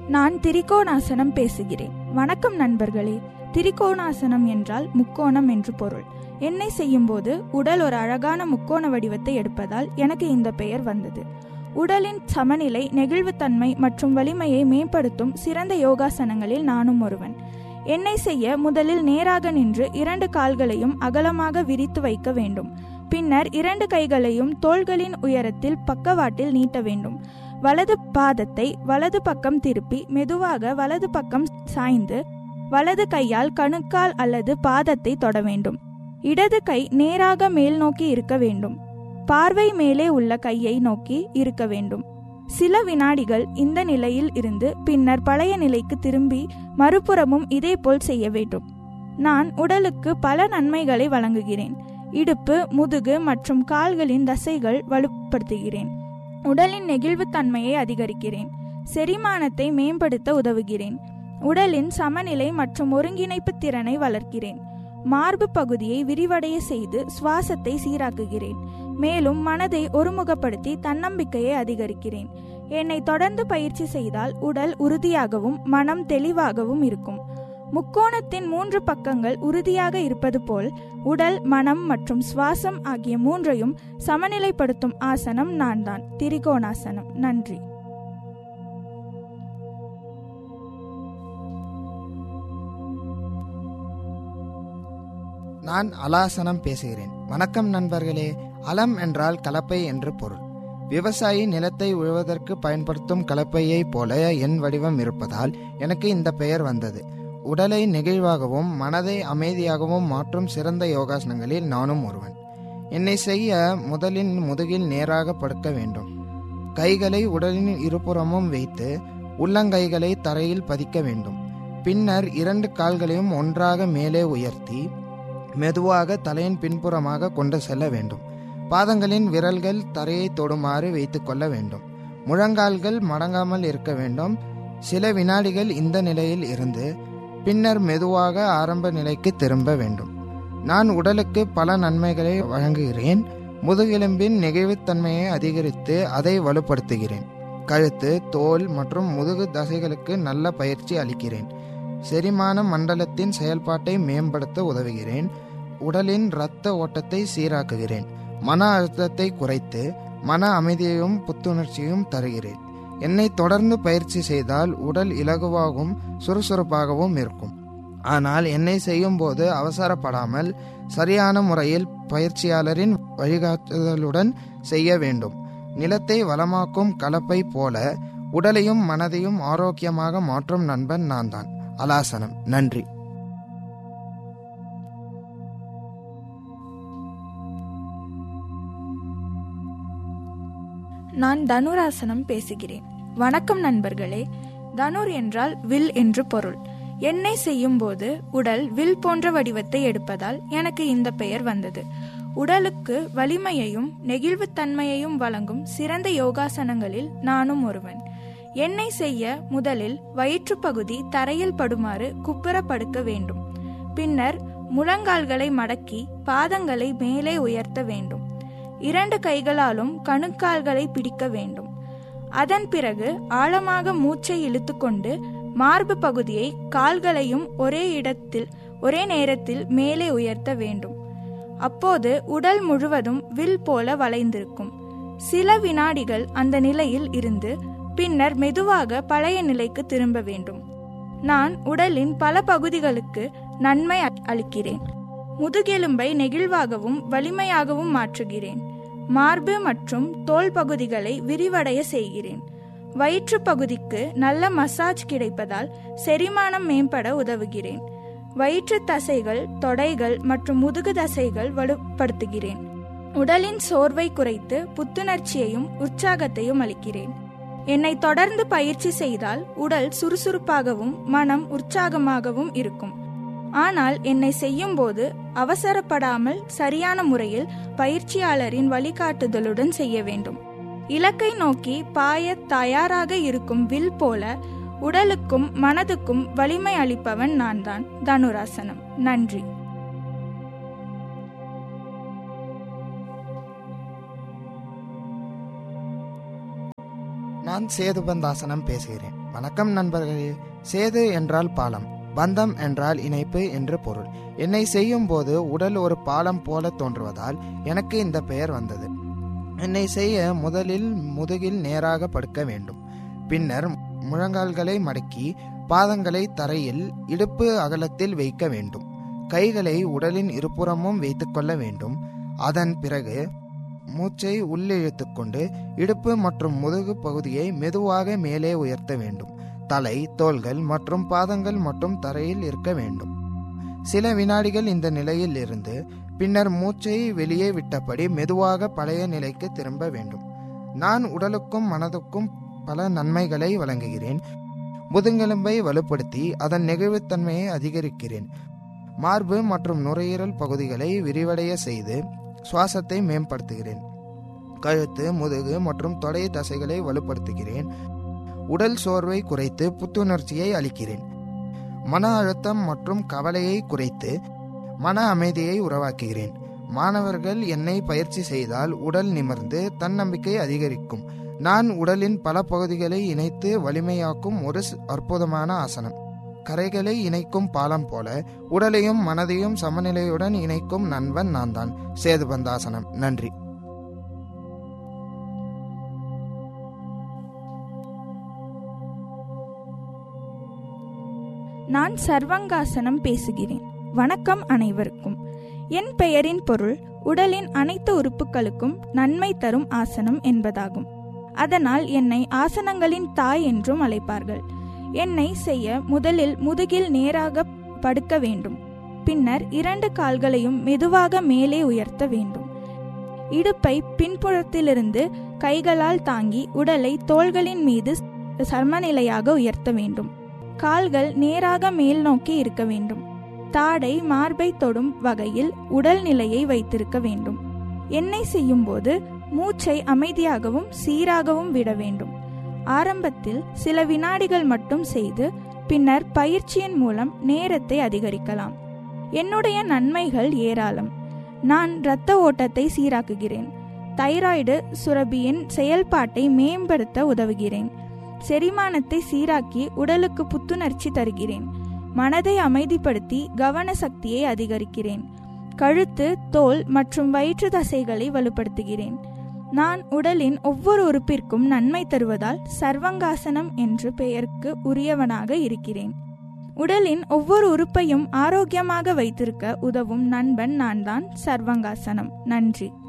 நான் திரிகோணாசனம் பேசுகிறேன் வணக்கம் நண்பர்களே திரிகோணாசனம் என்றால் முக்கோணம் என்று பொருள் என்னை செய்யும்போது உடல் ஒரு அழகான முக்கோண வடிவத்தை எடுப்பதால் எனக்கு இந்த பெயர் வந்தது உடலின் சமநிலை நெகிழ்வுத்தன்மை மற்றும் வலிமையை மேம்படுத்தும் சிறந்த யோகாசனங்களில் நானும் ஒருவன் என்னை செய்ய முதலில் நேராக நின்று இரண்டு கால்களையும் அகலமாக விரித்து வைக்க வேண்டும் பின்னர் இரண்டு கைகளையும் தோள்களின் உயரத்தில் பக்கவாட்டில் நீட்ட வேண்டும் வலது பாதத்தை வலது பக்கம் திருப்பி மெதுவாக வலது பக்கம் சாய்ந்து வலது கையால் கணுக்கால் அல்லது பாதத்தை தொட வேண்டும் இடது கை நேராக மேல் நோக்கி இருக்க வேண்டும் பார்வை மேலே உள்ள கையை நோக்கி இருக்க வேண்டும் சில வினாடிகள் இந்த நிலையில் இருந்து பின்னர் பழைய நிலைக்கு திரும்பி மறுபுறமும் இதேபோல் செய்ய வேண்டும் நான் உடலுக்கு பல நன்மைகளை வழங்குகிறேன் இடுப்பு முதுகு மற்றும் கால்களின் தசைகள் வலுப்படுத்துகிறேன் உடலின் நெகிழ்வுத்தன்மையை அதிகரிக்கிறேன் செரிமானத்தை மேம்படுத்த உதவுகிறேன் உடலின் சமநிலை மற்றும் ஒருங்கிணைப்பு திறனை வளர்க்கிறேன் மார்பு பகுதியை விரிவடைய செய்து சுவாசத்தை சீராக்குகிறேன் மேலும் மனதை ஒருமுகப்படுத்தி தன்னம்பிக்கையை அதிகரிக்கிறேன் என்னை தொடர்ந்து பயிற்சி செய்தால் உடல் உறுதியாகவும் மனம் தெளிவாகவும் இருக்கும் முக்கோணத்தின் மூன்று பக்கங்கள் உறுதியாக இருப்பது போல் உடல் மனம் மற்றும் சுவாசம் ஆகிய மூன்றையும் சமநிலைப்படுத்தும் ஆசனம் நான் தான் திரிகோணாசனம் நன்றி நான் அலாசனம் பேசுகிறேன் வணக்கம் நண்பர்களே அலம் என்றால் கலப்பை என்று பொருள் விவசாயி நிலத்தை உழுவதற்கு பயன்படுத்தும் கலப்பையைப் போல என் வடிவம் இருப்பதால் எனக்கு இந்த பெயர் வந்தது உடலை நெகிழ்வாகவும் மனதை அமைதியாகவும் மாற்றும் சிறந்த யோகாசனங்களில் நானும் ஒருவன் என்னை செய்ய முதலில் முதுகில் நேராக படுக்க வேண்டும் கைகளை உடலின் இருபுறமும் வைத்து உள்ளங்கைகளை தரையில் பதிக்க வேண்டும் பின்னர் இரண்டு கால்களையும் ஒன்றாக மேலே உயர்த்தி மெதுவாக தலையின் பின்புறமாக கொண்டு செல்ல வேண்டும் பாதங்களின் விரல்கள் தரையை தொடுமாறு வைத்து கொள்ள வேண்டும் முழங்கால்கள் மடங்காமல் இருக்க வேண்டும் சில வினாடிகள் இந்த நிலையில் இருந்து பின்னர் மெதுவாக ஆரம்ப நிலைக்கு திரும்ப வேண்டும் நான் உடலுக்கு பல நன்மைகளை வழங்குகிறேன் முதுகெலும்பின் நெகிழ்வுத்தன்மையை அதிகரித்து அதை வலுப்படுத்துகிறேன் கழுத்து தோல் மற்றும் முதுகு தசைகளுக்கு நல்ல பயிற்சி அளிக்கிறேன் செரிமான மண்டலத்தின் செயல்பாட்டை மேம்படுத்த உதவுகிறேன் உடலின் இரத்த ஓட்டத்தை சீராக்குகிறேன் மன அழுத்தத்தை குறைத்து மன அமைதியையும் புத்துணர்ச்சியும் தருகிறேன் என்னை தொடர்ந்து பயிற்சி செய்தால் உடல் இலகுவாகவும் சுறுசுறுப்பாகவும் இருக்கும் ஆனால் என்னை செய்யும் போது அவசரப்படாமல் சரியான முறையில் பயிற்சியாளரின் வழிகாட்டுதலுடன் செய்ய வேண்டும் நிலத்தை வளமாக்கும் கலப்பை போல உடலையும் மனதையும் ஆரோக்கியமாக மாற்றும் நண்பன் நான் தான் அலாசனம் நன்றி நான் தனுராசனம் பேசுகிறேன் வணக்கம் நண்பர்களே தனுர் என்றால் வில் என்று பொருள் என்னை செய்யும் போது உடல் வில் போன்ற வடிவத்தை எடுப்பதால் எனக்கு இந்த பெயர் வந்தது உடலுக்கு வலிமையையும் நெகிழ்வுத்தன்மையையும் வழங்கும் சிறந்த யோகாசனங்களில் நானும் ஒருவன் என்னை செய்ய முதலில் வயிற்று பகுதி தரையில் படுமாறு குப்புற படுக்க வேண்டும் பின்னர் முழங்கால்களை மடக்கி பாதங்களை மேலே உயர்த்த வேண்டும் இரண்டு கைகளாலும் கணுக்கால்களை பிடிக்க வேண்டும் அதன் பிறகு ஆழமாக மூச்சை இழுத்துக்கொண்டு மார்பு பகுதியை கால்களையும் ஒரே இடத்தில் ஒரே நேரத்தில் மேலே உயர்த்த வேண்டும் அப்போது உடல் முழுவதும் வில் போல வளைந்திருக்கும் சில வினாடிகள் அந்த நிலையில் இருந்து பின்னர் மெதுவாக பழைய நிலைக்கு திரும்ப வேண்டும் நான் உடலின் பல பகுதிகளுக்கு நன்மை அளிக்கிறேன் முதுகெலும்பை நெகிழ்வாகவும் வலிமையாகவும் மாற்றுகிறேன் மார்பு மற்றும் தோல் பகுதிகளை விரிவடைய செய்கிறேன் வயிற்று பகுதிக்கு நல்ல மசாஜ் கிடைப்பதால் செரிமானம் மேம்பட உதவுகிறேன் வயிற்று தசைகள் தொடைகள் மற்றும் முதுகு தசைகள் வலுப்படுத்துகிறேன் உடலின் சோர்வை குறைத்து புத்துணர்ச்சியையும் உற்சாகத்தையும் அளிக்கிறேன் என்னை தொடர்ந்து பயிற்சி செய்தால் உடல் சுறுசுறுப்பாகவும் மனம் உற்சாகமாகவும் இருக்கும் ஆனால் என்னை செய்யும்போது அவசரப்படாமல் சரியான முறையில் பயிற்சியாளரின் வழிகாட்டுதலுடன் செய்ய வேண்டும் இலக்கை நோக்கி பாய தயாராக இருக்கும் வில் போல உடலுக்கும் மனதுக்கும் வலிமை அளிப்பவன் நான் தான் தனுராசனம் நன்றி நான் சேதுபந்தாசனம் பேசுகிறேன் வணக்கம் நண்பர்களே சேது என்றால் பாலம் பந்தம் என்றால் இணைப்பு என்று பொருள் என்னை செய்யும் போது உடல் ஒரு பாலம் போல தோன்றுவதால் எனக்கு இந்த பெயர் வந்தது என்னை செய்ய முதலில் முதுகில் நேராக படுக்க வேண்டும் பின்னர் முழங்கால்களை மடக்கி பாதங்களை தரையில் இடுப்பு அகலத்தில் வைக்க வேண்டும் கைகளை உடலின் இருபுறமும் வைத்துக்கொள்ள வேண்டும் அதன் பிறகு மூச்சை உள்ளிழுத்துக் கொண்டு இடுப்பு மற்றும் முதுகு பகுதியை மெதுவாக மேலே உயர்த்த வேண்டும் தலை தோள்கள் மற்றும் பாதங்கள் மட்டும் தரையில் இருக்க வேண்டும் சில வினாடிகள் இந்த நிலையில் இருந்து பின்னர் மூச்சை வெளியே விட்டபடி மெதுவாக பழைய நிலைக்கு திரும்ப வேண்டும் நான் உடலுக்கும் மனதுக்கும் பல நன்மைகளை வழங்குகிறேன் முதுங்கெலும்பை வலுப்படுத்தி அதன் நெகிழ்வுத்தன்மையை அதிகரிக்கிறேன் மார்பு மற்றும் நுரையீரல் பகுதிகளை விரிவடைய செய்து சுவாசத்தை மேம்படுத்துகிறேன் கழுத்து முதுகு மற்றும் தொடை தசைகளை வலுப்படுத்துகிறேன் உடல் சோர்வை குறைத்து புத்துணர்ச்சியை அளிக்கிறேன் மன அழுத்தம் மற்றும் கவலையை குறைத்து மன அமைதியை உருவாக்குகிறேன் மாணவர்கள் என்னை பயிற்சி செய்தால் உடல் நிமிர்ந்து தன்னம்பிக்கை அதிகரிக்கும் நான் உடலின் பல பகுதிகளை இணைத்து வலிமையாக்கும் ஒரு அற்புதமான ஆசனம் கரைகளை இணைக்கும் பாலம் போல உடலையும் மனதையும் சமநிலையுடன் இணைக்கும் நண்பன் நான் தான் சேதுபந்தாசனம் நன்றி நான் சர்வங்காசனம் பேசுகிறேன் வணக்கம் அனைவருக்கும் என் பெயரின் பொருள் உடலின் அனைத்து உறுப்புகளுக்கும் நன்மை தரும் ஆசனம் என்பதாகும் அதனால் என்னை ஆசனங்களின் தாய் என்றும் அழைப்பார்கள் என்னை செய்ய முதலில் முதுகில் நேராக படுக்க வேண்டும் பின்னர் இரண்டு கால்களையும் மெதுவாக மேலே உயர்த்த வேண்டும் இடுப்பை பின்புறத்திலிருந்து கைகளால் தாங்கி உடலை தோள்களின் மீது சமநிலையாக உயர்த்த வேண்டும் கால்கள் நேராக மேல் நோக்கி இருக்க வேண்டும் தாடை மார்பை தொடும் வகையில் உடல் நிலையை வைத்திருக்க வேண்டும் என்னை செய்யும்போது மூச்சை அமைதியாகவும் சீராகவும் விட வேண்டும் ஆரம்பத்தில் சில வினாடிகள் மட்டும் செய்து பின்னர் பயிற்சியின் மூலம் நேரத்தை அதிகரிக்கலாம் என்னுடைய நன்மைகள் ஏராளம் நான் இரத்த ஓட்டத்தை சீராக்குகிறேன் தைராய்டு சுரபியின் செயல்பாட்டை மேம்படுத்த உதவுகிறேன் செரிமானத்தை சீராக்கி உடலுக்கு புத்துணர்ச்சி தருகிறேன் மனதை அமைதிப்படுத்தி கவன சக்தியை அதிகரிக்கிறேன் கழுத்து தோல் மற்றும் வயிற்று தசைகளை வலுப்படுத்துகிறேன் நான் உடலின் ஒவ்வொரு உறுப்பிற்கும் நன்மை தருவதால் சர்வங்காசனம் என்று பெயருக்கு உரியவனாக இருக்கிறேன் உடலின் ஒவ்வொரு உறுப்பையும் ஆரோக்கியமாக வைத்திருக்க உதவும் நண்பன் நான் தான் சர்வங்காசனம் நன்றி